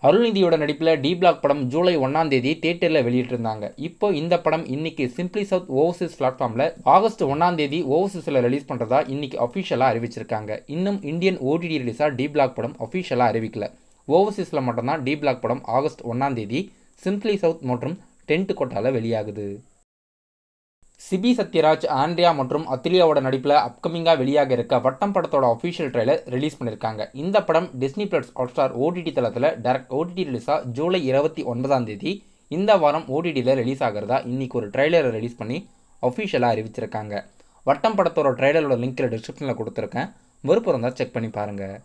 அருள்நிதியோட நடிப்பில் D Block படம் ஜூலை ஒன்றாம் தேதி தேட்டரில் வெளியிட்டிருந்தாங்க இப்போ இந்த படம் இன்னைக்கு சிம்பிளி சவுத் ஓவர்சீஸ் பிளாட்ஃபார்மில் ஆகஸ்ட் ஒன்றாம் தேதி ஓவர்சீஸில் ரிலீஸ் பண்ணுறதா இன்னைக்கு அஃபிஷியலாக அறிவிச்சிருக்காங்க இன்னும் இந்தியன் ஓடிடி ரிலீஸாக டி பிளாக் படம் அஃபிஷியலாக அறிவிக்கல ஓவர்சீஸில் மட்டும்தான் டி பிளாக் படம் ஆகஸ்ட் ஒன்றாம் தேதி சிம்பிளி சவுத் மற்றும் டென்ட் கோட்டாவில் வெளியாகுது சிபி சத்யராஜ் ஆண்ட்ரியா மற்றும் அத்திலியாவோட நடிப்பில் அப்கமிங்காக வெளியாக இருக்க வட்டம் படத்தோட அஃபிஷியல் ட்ரெய்லர் ரிலீஸ் பண்ணியிருக்காங்க இந்த படம் டிஸ்னி பிளஸ் ஹாட்ஸ்டார் ஓடிடி தளத்தில் டேரக்ட் ஓடிடி ரிலீஸாக ஜூலை இருபத்தி ஒன்பதாம் தேதி இந்த வாரம் ஓடிடியில் ரிலீஸ் ஆகிறதா இன்னைக்கு ஒரு ட்ரெய்லரை ரிலீஸ் பண்ணி அஃபிஷியலாக அறிவிச்சிருக்காங்க வட்டம் படத்தோட ட்ரெய்லரோட லிங்க்கில் டிஸ்கிரிப்ஷனில் கொடுத்துருக்கேன் விருப்பம் தான் செக் பண்ணி பாருங்கள்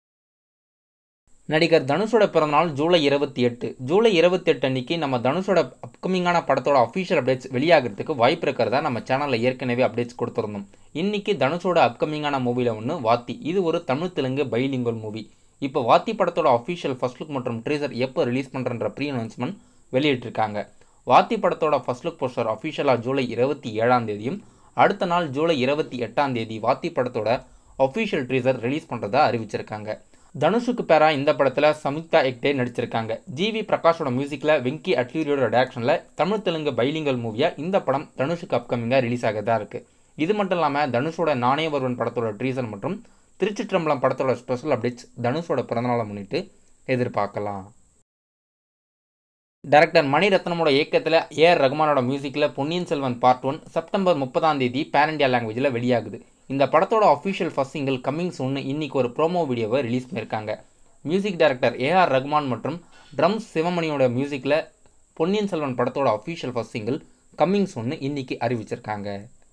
நடிகர் தனுஷோட பிறந்தநாள் ஜூலை இருபத்தி எட்டு ஜூலை இருபத்தி எட்டு அன்னைக்கு நம்ம தனுஷோட அப்கமிங்கான படத்தோட அஃபிஷியல் அப்டேட்ஸ் வெளியாகிறதுக்கு வாய்ப்பு இருக்கிறதா நம்ம சேனலில் ஏற்கனவே அப்டேட்ஸ் கொடுத்துருந்தோம் இன்னைக்கு தனுஷோட அப்கமிங்கான மூவியில் ஒன்று வாத்தி இது ஒரு தமிழ் தெலுங்கு பைலிங்கல் மூவி இப்போ வாத்தி படத்தோட அஃபிஷியல் ஃபர்ஸ்ட் லுக் மற்றும் ட்ரீசர் எப்போ ரிலீஸ் பண்ணுறன்ற ப்ரீ அனௌன்ஸ்மெண்ட் வெளியிட்டிருக்காங்க வாத்தி படத்தோட ஃபர்ஸ்ட் லுக் போஸ்டர் அஃபிஷியலாக ஜூலை இருபத்தி ஏழாம் தேதியும் அடுத்த நாள் ஜூலை இருபத்தி எட்டாம் தேதி வாத்தி படத்தோட அஃபிஷியல் ட்ரீசர் ரிலீஸ் பண்ணுறதா அறிவிச்சிருக்காங்க தனுஷுக்கு பேரா இந்த படத்தில் சமிக்தா எக்டே நடிச்சிருக்காங்க ஜிவி பிரகாஷோட மியூசிக்கில் வெங்கி அட்லூரியோட டேரக்ஷனில் தமிழ் தெலுங்கு பைலிங்கல் மூவியாக இந்த படம் தனுஷுக்கு அப்கமிங்காக ரிலீஸ் ஆகிறதா இருக்குது இது மட்டும் இல்லாமல் தனுஷோட நானே ஒருவன் படத்தோட ட்ரீசர் மற்றும் திருச்சிற்றம்பலம் படத்தோட ஸ்பெஷல் அப்டேட்ஸ் தனுஷோட பிறந்தநாளை முன்னிட்டு எதிர்பார்க்கலாம் டைரக்டர் மணிரத்னமோட இயக்கத்தில் ஏஆர் ரகுமானோட மியூசிக்கில் Ponniyin Selvan part one September முப்பதாம் தேதி பேன் இண்டியா லாங்குவேஜில் வெளியாகுது இந்த படத்தோட அஃபிஷியல் ஃபர்ஸ்ட் சிங்கிள் கம்மிங் சூன்னு இன்னைக்கு ஒரு ப்ரோமோ வீடியோவை ரிலீஸ் பண்ணியிருக்காங்க மியூசிக் டைரக்டர் ஏஆர் ரகுமான் மற்றும் ட்ரம்ஸ் சிவமணியோட மியூசிக்கில் பொன்னியின் செல்வன் படத்தோட அஃபிஷியல் ஃபர்ஸ்ட் சிங்கிள் கம்மிங் சூன்னு இன்னைக்கு அறிவிச்சிருக்காங்க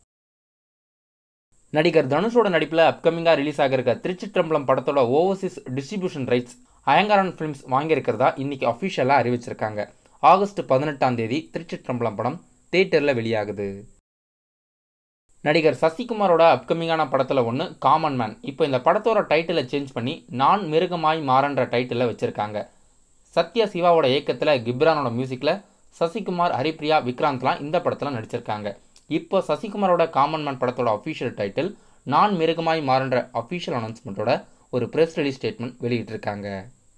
நடிகர் தனுஷோட நடிப்பில் அப்கமிங்காக ரிலீஸ் ஆக இருக்க திருச்சிற்றம்பலம் படத்தோட overseas distribution rights Ayngaran films வாங்கியிருக்கிறதா இன்னைக்கு அஃபிஷியலாக அறிவிச்சிருக்காங்க ஆகஸ்ட் பதினெட்டாம் தேதி திருச்சிற்றம்பலம் படம் தேட்டரில் வெளியாகுது நடிகர் சசிகுமாரோட அப்கமிங்கான படத்தில் ஒன்று காமன் மேன் இப்போ இந்த படத்தோட டைட்டிலை சேஞ்ச் பண்ணி நான் மிருகமாய் மாறன்ற டைட்டிலில் வச்சுருக்காங்க சத்யா சிவாவோட இயக்கத்தில் கிப்ரானோட மியூசிக்கில் சசிகுமார் ஹரிப்ரியா விக்ராந்த்லாம் இந்த படத்தில் நடிச்சிருக்காங்க இப்போ சசிகுமாரோட காமன் மேன் படத்தோட அஃபிஷியல் டைட்டில் நான் மிருகமாய் மாறன்ற அஃபிஷியல் அனௌன்ஸ்மெண்ட்டோட ஒரு ப்ரெஸ் ரிலீஸ் ஸ்டேட்மெண்ட் வெளியிட்டிருக்காங்க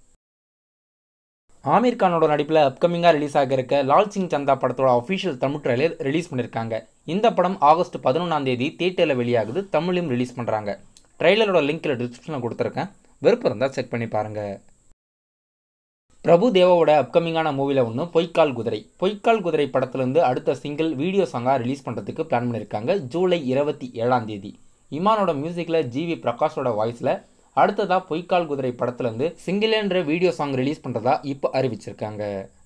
ஆமீர் கானோட நடிப்பில் அப்கமிங்காக ரிலீஸ் ஆக இருக்க லால் சிங் சந்தா படத்தோட அஃபிஷியல் தமிழ் ட்ரெய்லர் ரிலீஸ் பண்ணியிருக்காங்க இந்த படம் ஆகஸ்ட் பதினொன்றாம் தேதி தியேட்டரில் வெளியாகுது தமிழையும் ரிலீஸ் பண்ணுறாங்க ட்ரெய்லரோட லிங்க்கில் டிஸ்கிரிப்ஷனில் கொடுத்துருக்கேன் விருப்பம் இருந்தால் செக் பண்ணி பாருங்கள் பிரபு தேவாவோட அப்கமிங்கான மூவியில் ஒன்று பொய்க்கால் குதிரை பொய்க்கால் குதிரை படத்துலேருந்து அடுத்த சிங்கிள் வீடியோ சாங்காக ரிலீஸ் பண்ணுறதுக்கு பிளான் பண்ணியிருக்காங்க ஜூலை இருபத்தி ஏழாம் தேதி இமானோட மியூசிக்கில் ஜிவி பிரகாஷோட வாய்ஸில் அடுத்ததாக பொய்க்கால் குதிரை படத்துலேருந்து சிங்கிள்ன்ற வீடியோ சாங் ரிலீஸ் பண்ணுறதா இப்போ அறிவிச்சிருக்காங்க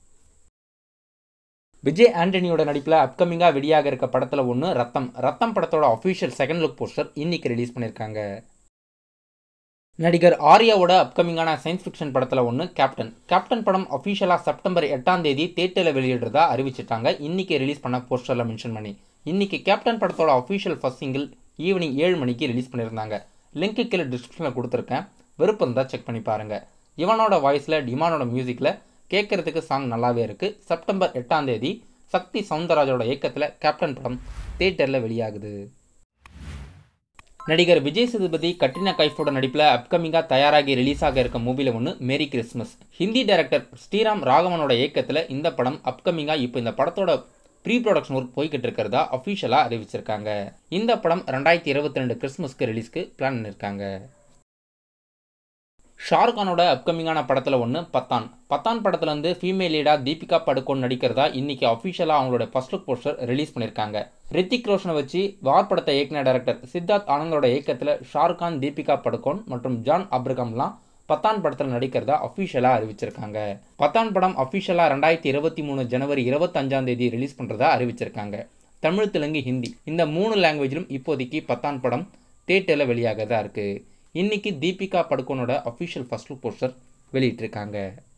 விஜய் ஆண்டனியோட நடிப்பில் அப்கமிங்காக வெளியாக இருக்க படத்தில் ஒன்று ரத்தம் ரத்தம் படத்தோட அஃபிஷியல் செகண்ட் லுக் போஸ்டர் இன்னைக்கு ரிலீஸ் பண்ணியிருக்காங்க நடிகர் ஆர்யாவோட அப்கமிங்கான சயின்ஸ் ஃபிக்ஷன் படத்தில் ஒன்று கேப்டன் கேப்டன் படம் அஃபிஷியலாக செப்டம்பர் எட்டாம் தேதி தேட்டரில் வெளியிடுறதா அறிவிச்சிட்டாங்க இன்னைக்கு ரிலீஸ் பண்ண போஸ்டரில் மென்ஷன் பண்ணி இன்னைக்கு கேப்டன் படத்தோட அஃபிஷியல் ஃபர்ஸ்ட் சிங்கிள் ஈவினிங் ஏழு மணிக்கு ரிலீஸ் பண்ணியிருந்தாங்க லிங்க்கு கீழே டிஸ்கிரிப்ஷனில் கொடுத்துருக்கேன் விருப்பம் தான் செக் பண்ணி பாருங்கள் இவனோட வாய்ஸில் டிமானோட மியூசிக்கில் கேட்குறதுக்கு சாங் நல்லாவே இருக்குது செப்டம்பர் எட்டாம் தேதி சக்தி சவுந்தரராஜோட இயக்கத்தில் கேப்டன் படம் தேட்டரில் வெளியாகுது நடிகர் விஜய் சேதுபதி கட்ரினா கைஃபோட நடிப்பில் அப்கமிங்காக தயாராகி ரிலீஸ் ஆக இருக்க மூவியில் ஒன்று Merry Christmas Hindi director Sriram ராகவனோட இயக்கத்தில் இந்த படம் அப்கமிங்காக இப்போ இந்த படத்தோட ப்ரீ ப்ரொடக்ஷன் ஒர்க் போய்கிட்டு இருக்கிறதா அஃபிஷியலாக அறிவிச்சிருக்காங்க இந்த படம் ரெண்டாயிரத்தி இருபத்தி ரெண்டு கிறிஸ்மஸ்க்கு ரிலீஸ்க்கு பிளான் பண்ணியிருக்காங்க ஷாருக்கானோட அப்கமிங்கான படத்தில் ஒன்று பத்தான் பத்தான் படத்துலேருந்து ஃபீமேல் லீடாக தீபிகா படுகோன் நடிக்கிறதா இன்னைக்கு அஃபிஷியலாக அவங்களோட ஃபர்ஸ்ட் லுக் போஸ்டர் ரிலீஸ் பண்ணியிருக்காங்க ரித்திக் ரோஷனை வச்சு வார் படத்தை இயக்குன டைரக்டர் சித்தார்த் ஆனந்தோட இயக்கத்தில் ஷாருக்கான் தீபிகா படுகோன் மற்றும் ஜான் அப்ரகம்லாம் பத்தான் படத்தில் நடிக்கிறதா அஃபிஷியலாக அறிவிச்சிருக்காங்க பத்தான் படம் அஃபிஷியலாக ரெண்டாயிரத்தி இருபத்தி மூணு ஜனவரி இருபத்தஞ்சாம் தேதி ரிலீஸ் பண்ணுறதா அறிவிச்சிருக்காங்க தமிழ் தெலுங்கு ஹிந்தி இந்த மூணு லாங்குவேஜிலும் இப்போதைக்கு பத்தான் படம் தேட்டரில் வெளியாக தான் இருக்குது இன்னைக்கு தீபிகா படுகோனோட அஃபிஷியல் ஃபர்ஸ்ட் லுக் போஸ்டர் வெளியிட்டிருக்காங்க